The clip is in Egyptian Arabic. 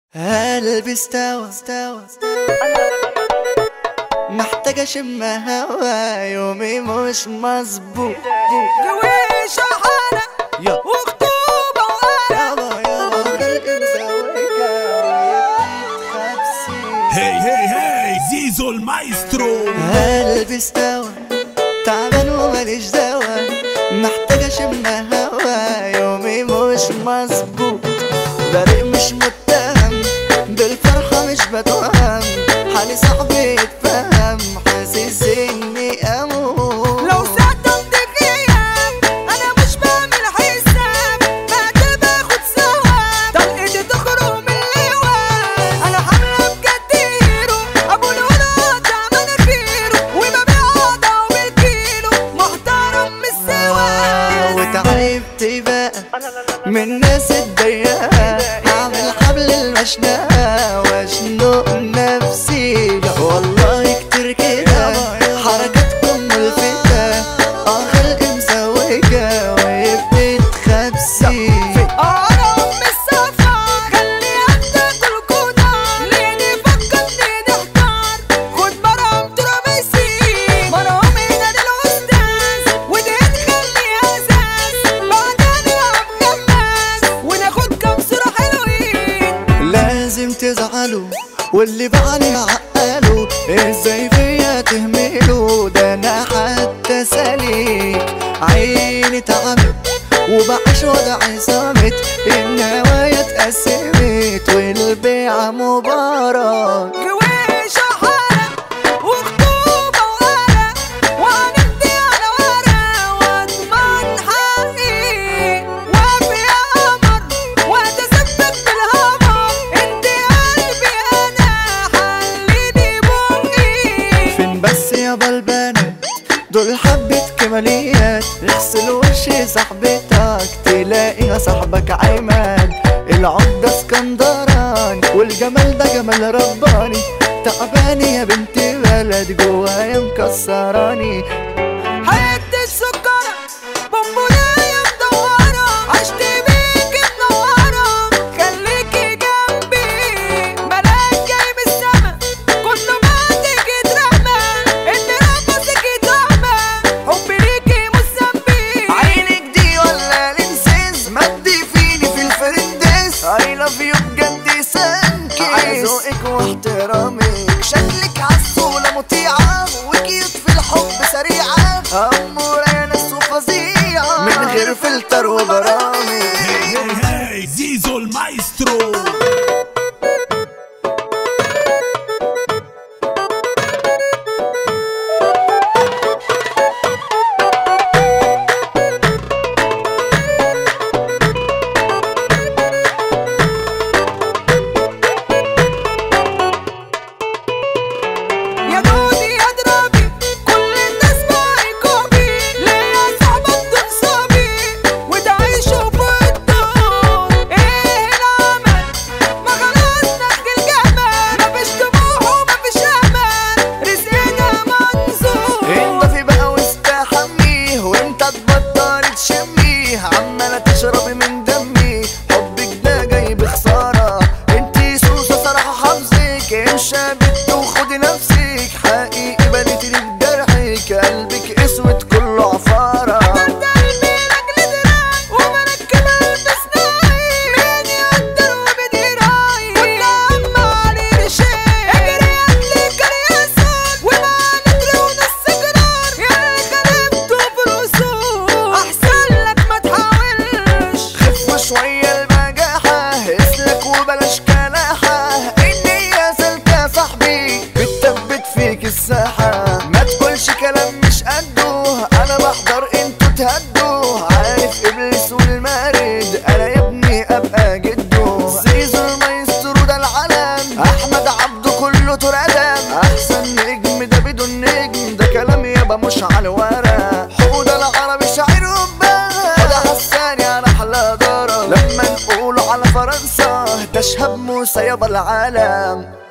قلبي استوى استوى محتاج اشم هوا يومي مش مظبوط جويشة حالة يا وخطوبة وقلق يابا يابا خلقي مسويكا خبسي هي هي هي زيزو المايسترو قلبي استوى تعبان وماليش دوا محتاج اشم هوا يومي مش مظبوط بريء مش متهم بالفرحة مش بتوهم حالي صاحبي يتفهم حاسس اني اموت لو صدمت غياب انا مش بعمل حساب بعد باخد ثواب طلقتي تخرج من اللواء انا حاملة بجد هيرو ابو الولاد مناخيره وببيع قطع بالكيلو محترم مش سوا وتعبت بقى من الناس الضيقة هعمل حبل المشنقة واشنق نفسي والله كتير كده حركاتكم ملفتة اه خلقي مسويكة ويبقيت خبسي انا ام السفر خلي عندك الكودا ليه فكرني نحتار خد مرهم ترابيسي مرهم هنا للاستاذ ودي تخلي اساس بعدين نلعب غماز وناخد كام صورة حلوين لازم تزعلوا واللي بعلي عقلوا ازاي فيا تهملوا ده انا حتى سليك عيني تعبت وبعيش وضعي صامت النوايا اتقسمت والبيع مبارك جويشة حالة وخطوبة وقلق وهنبدي على ورق واضمن حقي وافي يا قمر وهتسبب بالهمر انت قلبي انا حليني بقي فين بس يا بلبانة دول حبة كماليات اغسل وش صاحبتك تلاقيها صاحبك عماد العمدة اسكندراني والجمال ده جمال رباني تعباني يا بنت بلد جوايا مكسراني حتة سكرة بونبوناية مدورة عشت بيك منورة خليكي جنبي ملاك جاي من السما كله بعدك اترمى اللي رقصك اتعمى حبي ليكي مسمي عينك دي ولا لنسيز مدي فيني في الفرندس اي لاف يو بجد سانكي على ذوقك واحترامك شكلك عسولة مطيعة وكيوت في الحب سريعة أمورة يا ناس وفظيعة من غير فلتر وبرامج هي هي هي زيزو المايسترو يا دودي يا درابي كل الناس معي كوبي ليا صاحبة بدون صبي وتعيشوا في الدور ايه العمل ما خلاص نخد الجمال مفيش طموح ومفيش امل رزقنا منظور انضفي بقى واستحميه وانت تبطل تشميه عمالة تشربي من دمي حبك ده جاي بخسارة انتي سوسة صراحة حافظك انشا بنت وخدي نفسك حقيقي بنيتي لي بجرحك قلبك اسود كله عفارة قدرت قلبي لاجل دراعي وبركب البس ناعي مين يقدر وبدي راعي كل هم علي رشاق اجري قبل كرياسات وما ندري ونص جرار ياللي خربته بروسه احسن لك ما تحاولش خف شوية البجاحة اسلك وبلاش كلاحة النية سلكة صاحبي بتثبت فيك الساحة ما تقولش كلام مش قده انا بحضر انتوا تهدوا عارف ابليس والمارد انا يا ابني ابقى جده زيزو المايسترو ده العلم احمد عبده كله تردم احسن نجم ده بدون نجم ده كلام يابا مش على الورق حوده العربي شاعر وبال ده حساني على احلى ضرب لما نقول على فرنسا ده شهاب موسى يابا العالم